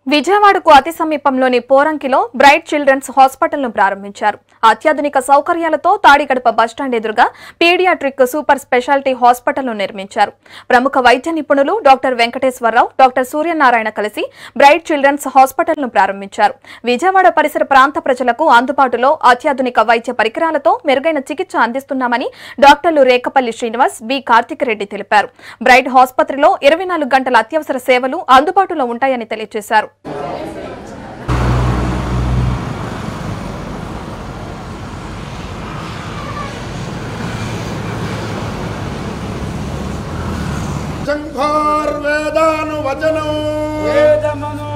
విజయవాడకు అతి సమీపంలోని పోరంకిలో బ్రైట్ చిల్డ్రన్స్ హాస్పిటల్ను ప్రారంభించారు అత్యాధునిక సౌకర్యాలతో తాడిగడప బస్టాండ్ ఎదురుగా పీడియాట్రిక్ సూపర్ స్పెషాలిటీ హాస్పిటల్ను నిర్మించారు ప్రముఖ వైద్య నిపుణులు డాక్టర్ వెంకటేశ్వరరావు డాక్టర్ సూర్యనారాయణ కలిసి బ్రైట్ చిల్డ్రన్స్ హాస్పిటల్ను ప్రారంభించారు విజయవాడ పరిసర ప్రాంత ప్రజలకు అందుబాటులో అత్యాధునిక వైద్య పరికరాలతో మెరుగైన చికిత్స అందిస్తున్నామని డాక్టర్లు రేకపల్లి శ్రీనివాస్ బి కార్తిక్ రెడ్డి తెలిపారు బ్రైట్ ఆసుపత్రిలో ఇరవై నాలుగు గంటల అత్యవసర సేవలు అందుబాటులో ఉంటాయని తెలియజేశారు శంఖార్వేదానువచనం వేదమను